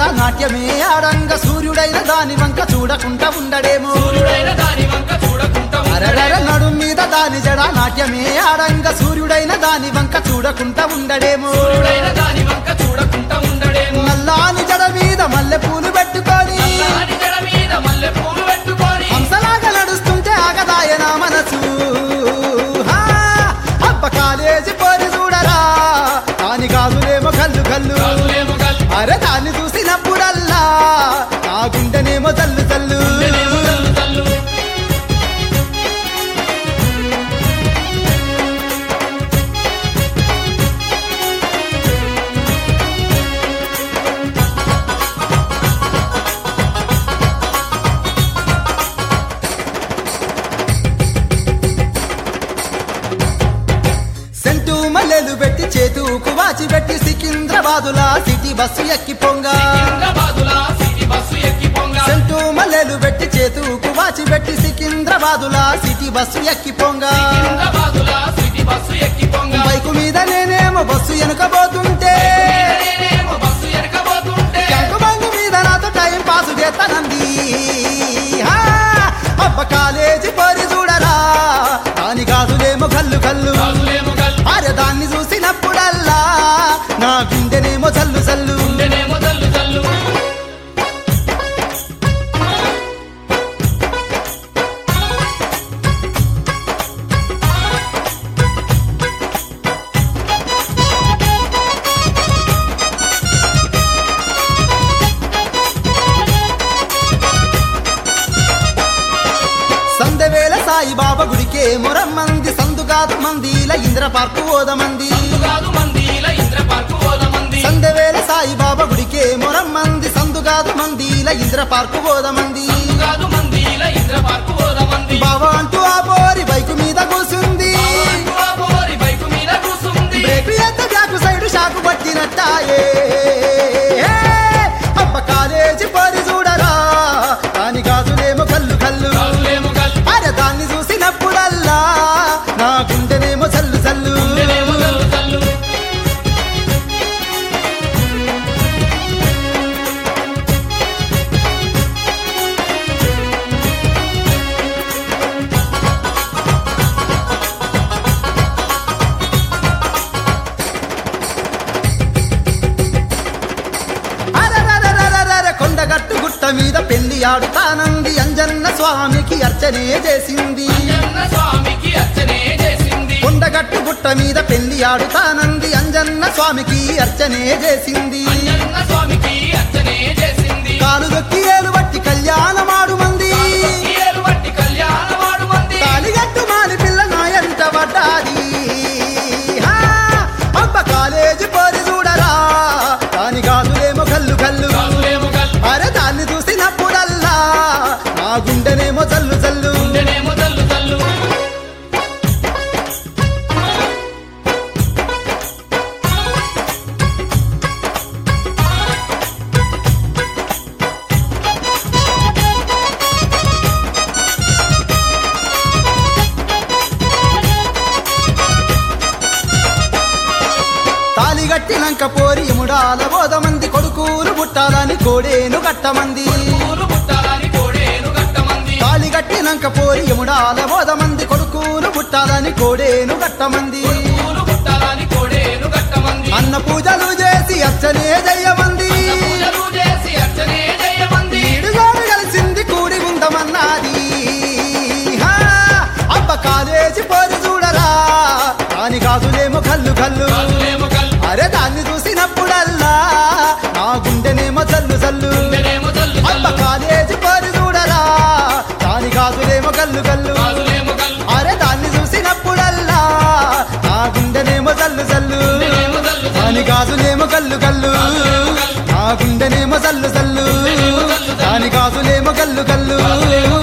నాట్యమే ఆడంగ సూర్యుడైన దాని వంక చూడకుండా ఉండడేమో సూర్యుడైన దాని వంక చూడకుంటా అరరర నడుం మీద దాని జడ నాట్యమే ఆడంగ సూర్యుడైన దాని వంక చూడకుండా ఉండడేమో సూర్యుడైన దాని వంక చూడకుంటా ఉండడేమో నల్లాని జడ మీద మల్లె పూలు పెట్టుకొని నల్లాని జడ మీద మల్లె పూలు పెట్టుకొని హంసలాగా నడుస్తుంటే ఆగదాయన మనసు హా! అబ్బ కాలేజీ పోరి చూడరా దాని కాదులేమో కళ్ళు కళ్ళు కాదులేమో కళ్ళు అరే దాన్ని చూసినప్పుడల్లా నా గుండెనేమో తల్లు తల్లు గుండెనేమో తల్లు తల్లు సెంటు మల్లెలు పెట్టి చేతుకు వాచి పెట్టి సికింద్రాబాదులా సిటీ బస్సు ఎక్కి పొంగ సికింద్రాబాదులా సిటీ బస్సు ఎక్కి పొంగ సెంటు మల్లెలు పెట్టి చేతుకు వాచి పెట్టి సికింద్రాబాదులా సిటీ బస్సు ఎక్కి పొంగ సికింద్రాబాదులా సిటీ బస్సు ఎక్కి పొంగ బైకు మీద నేనేమో బస్సు వెనుకబోతుంటే నేనేమో బస్సు ఎరకబోతుంటే బ్యాంకు బంగు మీద నాతో టైం పాసు చేస్తానంది హా! అబ్బ కాలేజీ పోరి చూడరా దాని కాదులేమో కళ్ళు కళ్ళు కాదులేమో కళ్ళు అరే దాన్ని చూసినప్పుడల్లా నా గుండెనేమో చల్లు చల్లు గుండెనేమో తల్లు తల్లు సందవేల సాయిబాబా గుడికే మొరమ్మంది సందుగాదు మందిల ఇంద్ర పార్కు ఓదమంది కాదు మందిల ఇంద్ర పార్కు ఓదమంది సందవేల సాయిబాబా గుడికే మొరమ్మంది సందుగాదు మందిల ఇంద్ర పార్కు ఓదమంది కాదు మందిల ఇంద్ర పార్కు ఓదమంది బావ అంటూ ఆ పోరి బైకు మీద కూసుంది ఆ పోరి బైకు మీద కూసుంది బ్రేకు ఎంత బ్యాకు సైడ్ షాకు పట్టినట్టాయే అబ్బ కాలేజీ పోరి చూడరా దాని కాదులేమో కళ్ళు కళ్ళు కాదులేమో కళ్ళు అరే దాన్ని చూసినప్పుడల్లా నా గుండెనేమో చల్లు చల్లు గుండెనేమో తల్లు తల్లు అరరరరరరర కొండగట్టు గుట్ట మీద పెళ్లి ఆడుతానంది అంజన్న స్వామికి అర్చనే చేసింది అంజన్న స్వామికి అర్చనే చేసింది కొండగట్టు గుట్ట మీద పెళ్లి ఆడుతానంది అంజన్న స్వామికి అర్చనే చేసింది అంజన్న స్వామికి అర్చనే చేసింది కాలు దొక్కి ఏలు బట్టి కళ్యాణమాడు మంది ఏలు బట్టి కళ్యాణమాడు మంది తాలిగట్టు మాలి పిల్ల నాయంట పడ్డాది హా! అబ్బ కాలేజీ పోరి చూడరా దాని కాదులేమో కళ్ళు కళ్ళు కాదులేమో కళ్ళు అరే దాన్ని చూసినప్పుడల్లా నా గుండెనేమో చల్లు చల్లు గుండెనేమో తల్లు తల్లు తాలిగట్టినంక పోరి ముడాల బోధమంది కొడుకులు పుట్టాలని కోడేను గట్టమంది పూలు పుట్టాలని కోడేను గట్టమంది తాలిగట్టినంక పోరి ముడాల బోధమంది కొడుకులు పుట్టాలని కోడేను గట్టమంది పూలు పుట్టాలని కోడేను గట్టమంది అన్న పూజలు చేసి అర్చనే జయమంది పూజలు చేసి అర్చనే చేయమంది ఈడుగోడు కలిసింది కూడి ఉందమన్నది హా! అబ్బ కాలేజీ పోరి చూడరా దాని కాదులేమో కళ్ళు కళ్ళు కాదులేమో కళ్ళు అరే దాన్ని చూసినప్పుడల్లా నా గుండెనేమో చల్లు చల్లు గుండెనేమో తల్లు అబ్బ తల్లు కాలేజీ పోరి చూడరా దాని కాదులేమో కళ్ళు కళ్ళు కాదులేమో కళ్ళు అరే దాన్ని చూసినప్పుడల్లా నా గుండెనేమో చల్లు చల్లు గుండెనేమో తల్లు దాని గాజులేమో కళ్ళు కళ్ళు నా గుండెనేమో చల్లు చల్లు దాని గాజులేమో కళ్ళు కళ్ళు